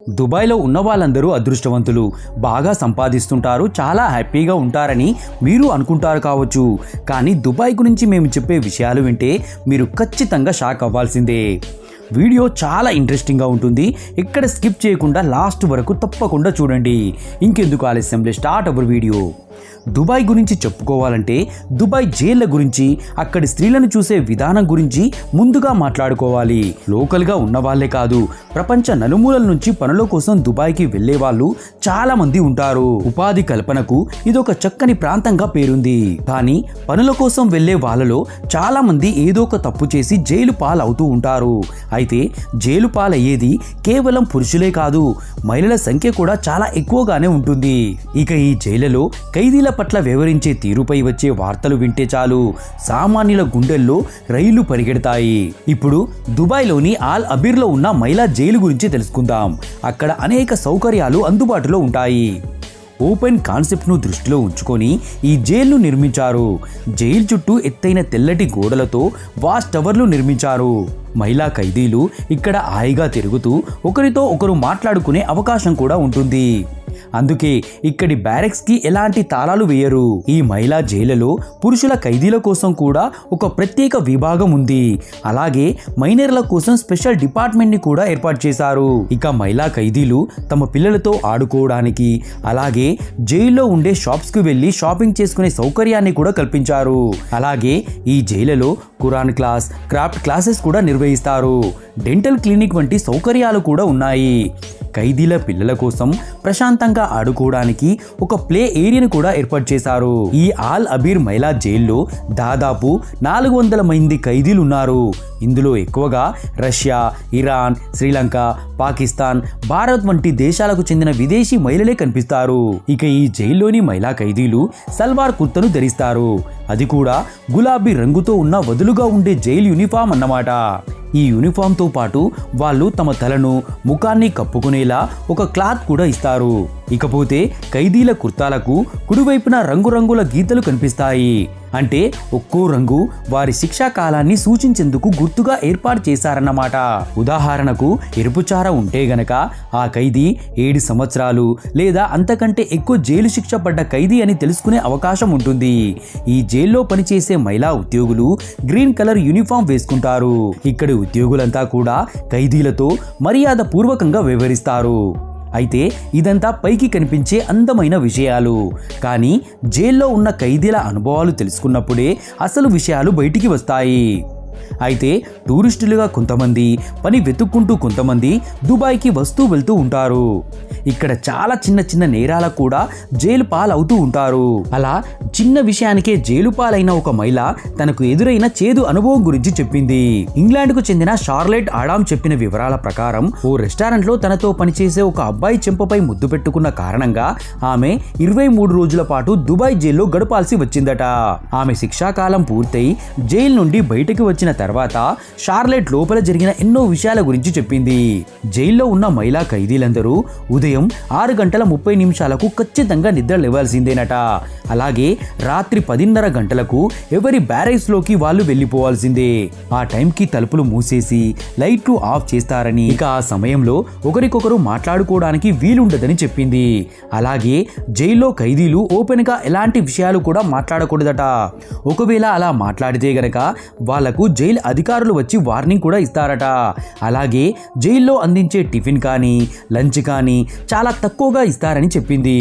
దుబాయ్లో ఉన్న వాళ్ళందరూ అదృష్టవంతులు బాగా సంపాదిస్తుంటారు చాలా హ్యాపీగా ఉంటారని మీరు అనుకుంటారు కావచ్చు కానీ దుబాయ్ గురించి మేము చెప్పే విషయాలు వింటే మీరు ఖచ్చితంగా షాక్ అవ్వాల్సిందే వీడియో చాలా ఇంట్రెస్టింగ్గా ఉంటుంది ఇక్కడ స్కిప్ చేయకుండా లాస్ట్ వరకు తప్పకుండా చూడండి ఇంకెందుకు ఆలస్యం స్టార్ట్ అవర్ వీడియో దుబాయ్ గురించి చెప్పుకోవాలంటే దుబాయ్ జైళ్ళ గురించి అక్కడి స్త్రీలను చూసే విధానం గురించి ముందుగా మాట్లాడుకోవాలి లోకల్గా ఉన్న వాళ్ళే కాదు ప్రపంచ నలుమూలల నుంచి పనుల కోసం దుబాయ్కి వెళ్లే వాళ్ళు చాలా మంది ఉంటారు ఉపాధి కల్పనకు ఇదొక చక్కని ప్రాంతంగా పేరుంది కానీ పనుల కోసం వెళ్లే వాళ్ళలో చాలా మంది ఏదో ఒక తప్పు చేసి జైలు పాలవుతూ ఉంటారు అయితే జైలు పాలయ్యేది కేవలం పురుషులే కాదు మహిళల సంఖ్య కూడా చాలా ఎక్కువగానే ఉంటుంది ఇక ఈ జైళ్లలో ఖైదీల పట్ల వివరించే తీరుపై వచ్చే వార్తలు వింటే చాలు సామాన్యుల గుండెల్లో రైళ్లు పరిగెడతాయి ఇప్పుడు దుబాయ్లోని ఆల్ అబీర్లో ఉన్న మహిళా జైలు గురించి తెలుసుకుందాం అక్కడ అనేక సౌకర్యాలు అందుబాటులో ఉంటాయి ఓపెన్ కాన్సెప్ట్ను దృష్టిలో ఉంచుకొని ఈ జైలును నిర్మించారు జైలు చుట్టూ ఎత్తైన తెల్లటి గోడలతో వాచ్ టవర్లు నిర్మించారు మహిళా ఖైదీలు ఇక్కడ హాయిగా తిరుగుతూ ఒకరితో ఒకరు మాట్లాడుకునే అవకాశం కూడా ఉంటుంది అందుకే ఇక్కడి బ్యారెక్స్ కి ఎలాంటి తాళాలు వేయరు ఈ మహిళా జైలులో పురుషుల ఖైదీల కోసం కూడా ఒక ప్రత్యేక విభాగం ఉంది అలాగే మైనర్ల కోసం స్పెషల్ డిపార్ట్మెంట్ ని కూడా ఏర్పాటు చేశారు ఇక మహిళా ఖైదీలు తమ పిల్లలతో ఆడుకోవడానికి అలాగే జైల్లో ఉండే షాప్స్ కు వెళ్లి షాపింగ్ చేసుకునే సౌకర్యాన్ని కూడా కల్పించారు అలాగే ఈ జైలులో ఖురాన్ క్లాస్ క్రాఫ్ట్ క్లాసెస్ కూడా నిర్వహిస్తారు డెంటల్ క్లినిక్ వంటి సౌకర్యాలు కూడా ఉన్నాయి ఖైదీల పిల్లల కోసం ప్రశాంతంగా ఆడుకోవడానికి ఒక ప్లే ఏరియాను కూడా ఏర్పాటు చేశారు ఈ ఆల్ అబీర్ మహిళా జైల్లో దాదాపు నాలుగు వందల మంది ఖైదీలు ఉన్నారు ఇందులో ఎక్కువగా రష్యా ఇరాన్ శ్రీలంక పాకిస్తాన్ భారత్ వంటి దేశాలకు చెందిన విదేశీ మహిళలే కనిపిస్తారు ఇక ఈ జైల్లోని మహిళా ఖైదీలు సల్వార్ కుర్తను ధరిస్తారు అది కూడా గులాబీ రంగుతో ఉన్న వదులుగా ఉండే జైలు యూనిఫామ్ అన్నమాట ఈ యూనిఫామ్తో పాటు వాళ్ళు తమ తలను ముఖాన్ని కప్పుకునేలా ఒక క్లాత్ కూడా ఇస్తారు ఇకపోతే ఖైదీల కుర్తాలకు కుడివైపున రంగురంగుల గీతలు కనిపిస్తాయి అంటే ఒక్కో రంగు వారి శిక్షా కాలాన్ని సూచించేందుకు గుర్తుగా ఏర్పాటు చేశారన్నమాట ఉదాహరణకు ఎరుపుచార ఉంటే గనక ఆ ఖైదీ ఏడు సంవత్సరాలు లేదా అంతకంటే ఎక్కువ జైలు శిక్ష పడ్డ ఖైదీ అని తెలుసుకునే అవకాశం ఉంటుంది ఈ జైల్లో పనిచేసే మహిళా ఉద్యోగులు గ్రీన్ కలర్ యూనిఫామ్ వేసుకుంటారు ఇక్కడి ఉద్యోగులంతా కూడా ఖైదీలతో మర్యాద పూర్వకంగా వ్యవహరిస్తారు అయితే ఇదంతా పైకి కనిపించే అందమైన విషయాలు కానీ జైల్లో ఉన్న ఖైదీల అనుభవాలు తెలుసుకున్నప్పుడే అసలు విషయాలు బయటికి వస్తాయి అయితే టూరిస్టులుగా కొంతమంది పని వెతుక్కుంటూ కొంతమంది దుబాయ్కి వస్తూ వెళ్తూ ఉంటారు ఇక్కడ చాలా చిన్న చిన్న నేరాలకు కూడా జైలు పాలవుతూ ఉంటారు అలా చిన్న విషయానికే జైలు పాలైన ఒక మహిళ తనకు ఎదురైన చేదు అనుభవం గురించి చెప్పింది ఇంగ్లాండ్కు చెందిన షార్లెట్ ఆడామ్ చెప్పిన వివరాల ప్రకారం ఓ రెస్టారెంట్ లో తనతో పనిచేసే ఒక అబ్బాయి చెంపపై ముద్దు పెట్టుకున్న కారణంగా ఆమె ఇరవై మూడు రోజుల పాటు దుబాయ్ జైల్లో గడపాల్సి వచ్చిందట ఆమె శిక్షాకాలం పూర్తయి జైలు నుండి బయటకు వచ్చిన తర్వాత షార్లెట్ లోపల జరిగిన ఎన్నో విషయాల గురించి చెప్పింది జైల్లో ఉన్న మహిళా ఖైదీలందరూ ఉదయం ఆరు గంటల ముప్పై నిమిషాలకు ఖచ్చితంగా నిద్ర లేవాల్సిందేనట అలాగే రాత్రి పదిన్నర గంటలకు ఎవరి బ్యారేజ్ లోకి వాళ్ళు వెళ్ళిపోవాల్సిందే ఆ టైంకి తలుపులు మూసేసి లైట్లు ఆఫ్ చేస్తారని ఇక ఆ సమయంలో ఒకరికొకరు మాట్లాడుకోవడానికి వీలుండదని చెప్పింది అలాగే జైల్లో ఖైదీలు ఓపెన్ గా ఎలాంటి విషయాలు కూడా మాట్లాడకూడదట ఒకవేళ అలా మాట్లాడితే గనక వాళ్లకు జైలు అధికారులు వచ్చి వార్నింగ్ కూడా ఇస్తారట అలాగే జైల్లో అందించే టిఫిన్ కానీ లంచ్ కానీ చాలా తక్కువగా ఇస్తారని చెప్పింది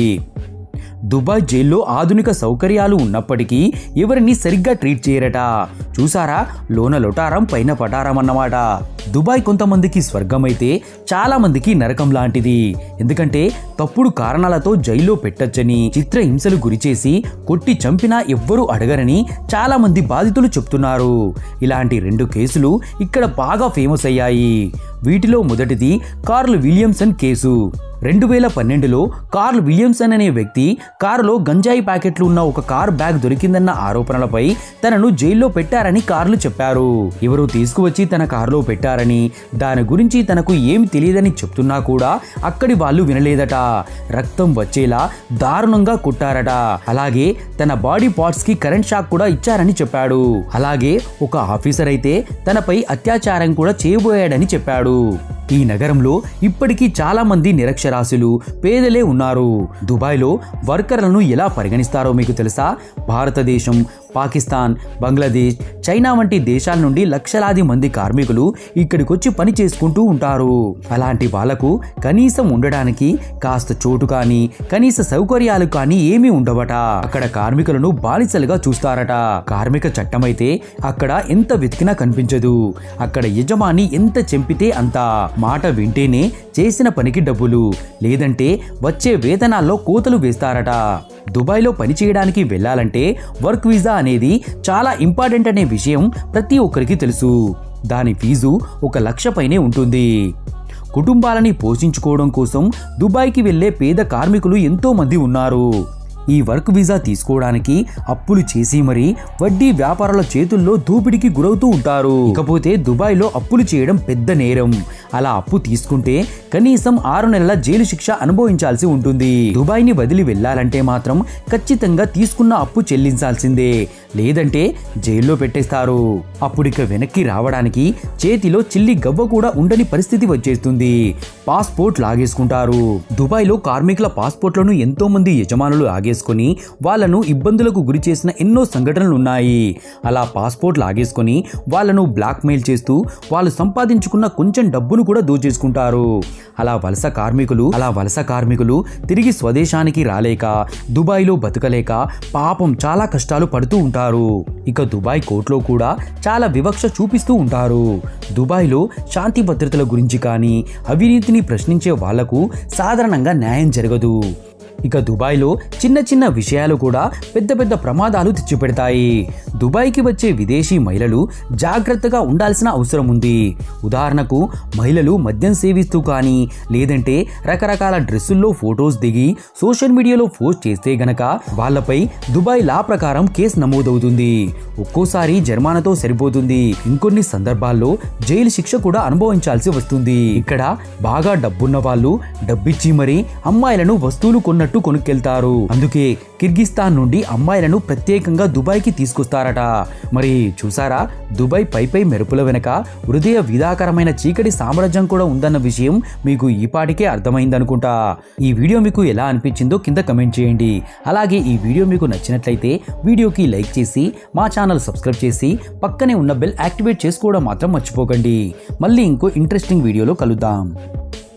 దుబాయ్ జైల్లో ఆధునిక సౌకర్యాలు ఉన్నప్పటికీ ఎవరిని సరిగ్గా ట్రీట్ చేయరట చూసారా లోన లొటారం పైన పటారం అన్నమాట దుబాయ్ కొంతమందికి స్వర్గమైతే చాలా మందికి నరకం లాంటిది ఎందుకంటే తప్పుడు కారణాలతో జైల్లో పెట్టొచ్చని చిత్రహింసలు గురిచేసి కొట్టి చంపినా ఎవ్వరూ అడగరని చాలా మంది బాధితులు చెప్తున్నారు ఇలాంటి రెండు కేసులు ఇక్కడ బాగా ఫేమస్ అయ్యాయి వీటిలో మొదటిది కార్ల్ విలియమ్సన్ కేసు రెండు వేల పన్నెండులో కార్ల్ విలియమ్సన్ అనే వ్యక్తి కారులో గంజాయి ప్యాకెట్లు ఉన్న ఒక కార్ బ్యాగ్ దొరికిందన్న ఆరోపణలపై తనను జైల్లో పెట్టారని కార్లు చెప్పారు ఎవరో తీసుకువచ్చి తన కారులో పెట్టారని దాని గురించి తనకు ఏమి తెలియదని చెప్తున్నా కూడా అక్కడి వాళ్ళు వినలేదట రక్తం వచ్చేలా దారుణంగా కొట్టారట అలాగే తన బాడీ పార్ట్స్ కి కరెంట్ షాక్ కూడా ఇచ్చారని చెప్పాడు అలాగే ఒక ఆఫీసర్ అయితే తనపై అత్యాచారం కూడా చేయబోయాడని చెప్పాడు ఈ నగరంలో ఇప్పటికీ చాలా మంది నిరక్షరాస్యులు పేదలే ఉన్నారు దుబాయ్లో వర్కర్లను ఎలా పరిగణిస్తారో మీకు తెలుసా భారతదేశం పాకిస్తాన్ బంగ్లాదేశ్ చైనా వంటి దేశాల నుండి లక్షలాది మంది కార్మికులు ఇక్కడికొచ్చి పని చేసుకుంటూ ఉంటారు అలాంటి వాళ్లకు కనీసం ఉండడానికి కాస్త చోటు కానీ కనీస సౌకర్యాలు కానీ ఏమీ ఉండవట అక్కడ కార్మికులను బానిసలుగా చూస్తారట కార్మిక చట్టమైతే అక్కడ ఎంత వెతికినా కనిపించదు అక్కడ యజమాని ఎంత చెంపితే అంత మాట వింటేనే చేసిన పనికి డబ్బులు లేదంటే వచ్చే వేతనాల్లో కోతలు వేస్తారట దుబాయ్లో పని చేయడానికి వెళ్ళాలంటే వర్క్ వీసా అనేది చాలా ఇంపార్టెంట్ అనే విషయం ప్రతి ఒక్కరికి తెలుసు దాని ఫీజు ఒక లక్ష పైనే ఉంటుంది కుటుంబాలని పోషించుకోవడం కోసం దుబాయ్కి వెళ్లే పేద కార్మికులు ఎంతో మంది ఉన్నారు ఈ వర్క్ వీసా తీసుకోవడానికి అప్పులు చేసి మరీ వడ్డీ వ్యాపారుల చేతుల్లో దోపిడీకి గురవుతూ ఉంటారు ఇకపోతే దుబాయ్లో అప్పులు చేయడం పెద్ద నేరం అలా అప్పు తీసుకుంటే కనీసం ఆరు నెలల జైలు శిక్ష అనుభవించాల్సి ఉంటుంది దుబాయ్ని వదిలి వెళ్ళాలంటే మాత్రం ఖచ్చితంగా తీసుకున్న అప్పు చెల్లించాల్సిందే లేదంటే జైల్లో పెట్టేస్తారు అప్పుడిక వెనక్కి రావడానికి చేతిలో చిల్లి గవ్వ కూడా ఉండని పరిస్థితి వచ్చేస్తుంది పాస్పోర్ట్ లాగేసుకుంటారు దుబాయ్లో కార్మికుల పాస్పోర్ట్లను ఎంతో మంది యజమానులు ఆగేసుకొని వాళ్ళను ఇబ్బందులకు గురి చేసిన ఎన్నో సంఘటనలు ఉన్నాయి అలా పాస్పోర్ట్ లాగేసుకొని వాళ్ళను బ్లాక్మెయిల్ చేస్తూ వాళ్ళు సంపాదించుకున్న కొంచెం డబ్బును కూడా దోచేసుకుంటారు అలా వలస కార్మికులు అలా వలస కార్మికులు తిరిగి స్వదేశానికి రాలేక దుబాయ్లో బతకలేక పాపం చాలా కష్టాలు పడుతూ ఉంటారు ఇక దుబాయ్ కోర్టులో కూడా చాలా వివక్ష చూపిస్తూ ఉంటారు దుబాయ్లో శాంతి భద్రతల గురించి కానీ అవినీతిని ప్రశ్నించే వాళ్లకు సాధారణంగా న్యాయం జరగదు ఇక దుబాయ్లో చిన్న చిన్న విషయాలు కూడా పెద్ద పెద్ద ప్రమాదాలు తెచ్చిపెడతాయి దుబాయ్కి వచ్చే విదేశీ మహిళలు జాగ్రత్తగా ఉండాల్సిన అవసరం ఉంది ఉదాహరణకు మహిళలు మద్యం సేవిస్తూ కానీ లేదంటే రకరకాల డ్రెస్సుల్లో ఫొటోస్ దిగి సోషల్ మీడియాలో పోస్ట్ చేస్తే గనక వాళ్ళపై దుబాయ్ లా ప్రకారం కేసు నమోదవుతుంది ఒక్కోసారి జరిమానాతో సరిపోతుంది ఇంకొన్ని సందర్భాల్లో జైలు శిక్ష కూడా అనుభవించాల్సి వస్తుంది ఇక్కడ బాగా డబ్బున్న వాళ్ళు డబ్బిచ్చి మరీ అమ్మాయిలను వస్తువులు కొన్నట్టు కొనుక్కెళ్తారు అందుకే కిర్గిస్తాన్ నుండి అమ్మాయిలను ప్రత్యేకంగా దుబాయ్కి తీసుకొస్తారట మరి చూసారా దుబాయ్ పై పై మెరుపుల వెనక హృదయ విధాకరమైన చీకటి సామ్రాజ్యం కూడా ఉందన్న విషయం మీకు ఈ పాటికే అర్థమైందనుకుంటా ఈ వీడియో మీకు ఎలా అనిపించిందో కింద కమెంట్ చేయండి అలాగే ఈ వీడియో మీకు నచ్చినట్లయితే వీడియోకి లైక్ చేసి మా ఛానల్ సబ్స్క్రైబ్ చేసి పక్కనే ఉన్న బెల్ యాక్టివేట్ చేసుకోవడం మాత్రం మర్చిపోకండి మళ్ళీ ఇంకో ఇంట్రెస్టింగ్ వీడియోలో కలుద్దాం